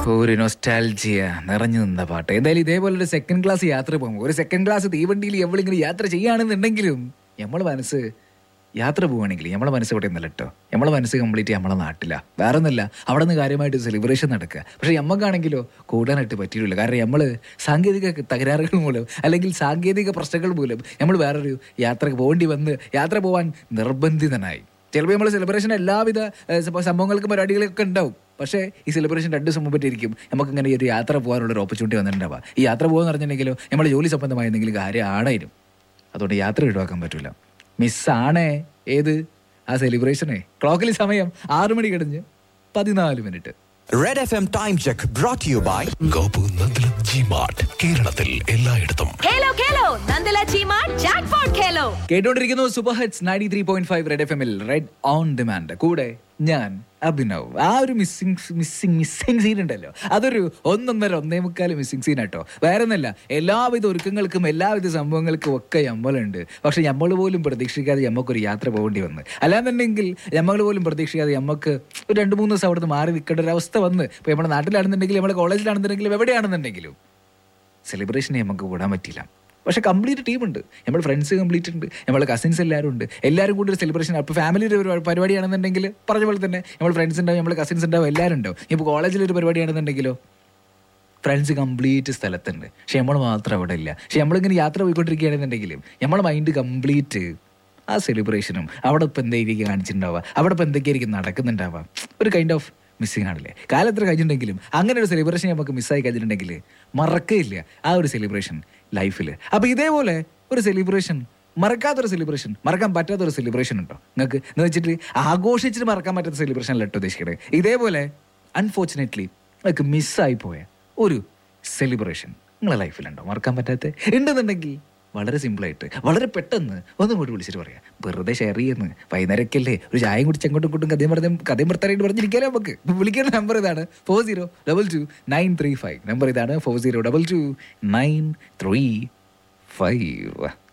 ഒരു നൊസ്റ്റാൽജിയ നിറഞ്ഞു നിന്ന പാട്ട് എന്തായാലും ഇതേപോലെ ഒരു സെക്കൻഡ് ക്ലാസ് യാത്ര പോകുമ്പോൾ ഒരു സെക്കൻഡ് ക്ലാസ് തീവണ്ടിയിൽ എവിടെങ്കിലും യാത്ര ചെയ്യുകയാണെന്നുണ്ടെങ്കിലും നമ്മളെ മനസ്സ് യാത്ര പോവുകയാണെങ്കിൽ നമ്മളെ മനസ്സ് ഇവിടെ നിന്നല്ല കേട്ടോ നമ്മളെ മനസ്സ് കംപ്ലീറ്റ് നമ്മളെ നാട്ടില വേറെ ഒന്നല്ല അവിടെ നിന്ന് കാര്യമായിട്ട് സെലിബ്രേഷൻ നടക്കുക പക്ഷെ നമ്മക്കാണെങ്കിലോ കൂടാനായിട്ട് പറ്റിയിട്ടില്ല കാരണം നമ്മൾ സാങ്കേതിക തകരാറുകൾ മൂലം അല്ലെങ്കിൽ സാങ്കേതിക പ്രശ്നങ്ങൾ മൂലം നമ്മൾ വേറൊരു യാത്രക്ക് പോകേണ്ടി വന്ന് യാത്ര പോകാൻ നിർബന്ധിതനായി ചിലപ്പോൾ നമ്മൾ സെലിബ്രേഷൻ എല്ലാവിധ ഏഹ്, സംഭവ- സംഭവങ്ങൾക്കും പരിപാടികളൊക്കെ ഉണ്ടാവും പക്ഷേ ഈ സെലിബ്രേഷൻ രണ്ട് ദിവസം മുമ്പിട്ടിരിക്കും നമുക്ക് ഇങ്ങനെ ഈ ഒരു യാത്ര പോകാനുള്ള ഒരു ഓപ്പർച്യൂണിറ്റി വന്നിട്ടുണ്ടാവുക ഈ യാത്ര പോകുക പറഞ്ഞിട്ടുണ്ടെങ്കിലോ നമ്മൾ ജോലി സംബന്ധമായ എന്തെങ്കിലും കാര്യം ആണായിരുന്നു അതുകൊണ്ട് യാത്ര ഒഴിവാക്കാൻ പറ്റില്ല മിസ്സാണേ ഏത് ആ സെലിബ്രേഷനെ ക്ലോക്കിൽ സമയം ആറു മണി കഴിഞ്ഞ് പതിനാല് minute red F M time check brought you by Gopu Nandilath G mart കേരളത്തിൽ എല്ലായിടത്തും ഖേലോ ഖേലോ നന്ദല ചീമാ ജാക്ക്പോട്ട് ഖേലോ കേട്ടോണ്ടിരിക്കുന്നു super hits ninety three point five red F എമ്മിൽ റെഡ് ഓൺ ഡിമാൻഡ് കൂടെ ഞാൻ അഭിനവ് ആ ഒരു മിസ്സിംഗ് മിസ്സിംഗ് മിസ്സിംഗ് സീൻ ഉണ്ടല്ലോ അതൊരു ഒന്നൊന്നര ഒന്നേ മുക്കാൽ മിസ്സിംഗ് സീൻ ആട്ടോ വേറെ ഒന്നല്ല എല്ലാവിധ ഒരുക്കങ്ങൾക്കും എല്ലാവിധ സംഭവങ്ങൾക്കും ഒക്കെ നമ്മളുണ്ട് പക്ഷെ നമ്മൾ പോലും പ്രതീക്ഷിക്കാതെ നമുക്കൊരു യാത്ര പോകേണ്ടി വന്ന് അല്ലാന്നുണ്ടെങ്കിൽ നമ്മൾ പോലും പ്രതീക്ഷിക്കാതെ നമുക്ക് ഒരു രണ്ട് മൂന്ന് ദിവസം അവിടുന്ന് മാറി നിൽക്കേണ്ട ഒരു അവസ്ഥ വന്ന് ഇപ്പോൾ നമ്മുടെ നാട്ടിലാണെന്നുണ്ടെങ്കിലും നമ്മുടെ കോളേജിലാണെന്നുണ്ടെങ്കിലും എവിടെയാണെന്നുണ്ടെങ്കിലും സെലിബ്രേഷനെ നമുക്ക് കൂടാൻ പറ്റില്ല പക്ഷെ കംപ്ലീറ്റ് ടീമുണ്ട് നമ്മുടെ ഫ്രണ്ട്സ് കംപ്ലീറ്റ് ഉണ്ട് നമ്മുടെ കസിൻസ് എല്ലാവരും ഉണ്ട് എല്ലാവരും കൂടി ഒരു സെലിബ്രേഷൻ അപ്പോൾ ഫാമിലിയുടെ ഒരു പരിപാടിയാണെന്നുണ്ടെങ്കിൽ പറഞ്ഞ പോലെ തന്നെ നമ്മൾ ഫ്രണ്ട്സ് ഉണ്ടാവും നമ്മുടെ കസിൻസ് ഉണ്ടാവും എല്ലാവരും ഉണ്ടാവും ഇപ്പോൾ കോളേജിലൊരു പരിപാടിയാണെന്നുണ്ടെങ്കിലോ ഫ്രണ്ട്സ് കംപ്ലീറ്റ് സ്ഥലത്തുണ്ട് പക്ഷെ നമ്മൾ മാത്രം അവിടെ ഇല്ല പക്ഷെ നമ്മളിങ്ങനെ യാത്ര പോയിക്കൊണ്ടിരിക്കുകയാണെന്നുണ്ടെങ്കിലും നമ്മളെ മൈൻഡ് കംപ്ലീറ്റ് ആ സെലിബ്രേഷനും അവിടെ ഇപ്പം എന്തായിരിക്കും കാണിച്ചിട്ടുണ്ടാവുക അവിടെ ഇപ്പം എന്തൊക്കെയായിരിക്കും നടക്കുന്നുണ്ടാവുക ഒരു കൈൻഡ് ഓഫ് മിസ്സിങ് ആണല്ലേ കാലം എത്ര കഴിഞ്ഞിട്ടുണ്ടെങ്കിലും അങ്ങനെ ഒരു സെലിബ്രേഷൻ നമുക്ക് മിസ്സായി കഴിഞ്ഞിട്ടുണ്ടെങ്കിൽ മറക്കയില്ല ആ ഒരു സെലിബ്രേഷൻ ലൈഫിൽ അപ്പോൾ ഇതേപോലെ ഒരു സെലിബ്രേഷൻ മറക്കാത്തൊരു സെലിബ്രേഷൻ മറക്കാൻ പറ്റാത്തൊരു സെലിബ്രേഷൻ ഉണ്ടോ നിങ്ങൾക്ക് എന്ന് വെച്ചിട്ട് ആഘോഷിച്ചിട്ട് മറക്കാൻ പറ്റാത്ത സെലിബ്രേഷൻ അല്ല കേട്ടോ ഉദ്ദേശിക്കണത് ഇതേപോലെ അൺഫോർച്ചുനേറ്റ്ലി നിങ്ങൾക്ക് മിസ്സായി പോയ ഒരു സെലിബ്രേഷൻ നിങ്ങളെ ലൈഫിലുണ്ടോ മറക്കാൻ പറ്റാത്ത ഉണ്ടെന്നുണ്ടെങ്കിൽ വളരെ സിമ്പിളായിട്ട് വളരെ പെട്ടെന്ന് ഒന്നും കൂടി വിളിച്ചിട്ട് പറയാം വെറുതെ ഷെയർ ചെയ്യുന്നു വൈകുന്നേരമൊക്കെയല്ലേ ഒരു ചായം കുടിച്ച് അങ്ങോട്ടും ഇങ്ങോട്ടും കഥയും പറഞ്ഞ കഥയും ഭർത്താനായിട്ട് പറഞ്ഞിരിക്കാലോ നമുക്ക് വിളിക്കേണ്ട നമ്പർ ഇതാണ് four zero double two nine three five number ഇതാണ് four zero double two nine three five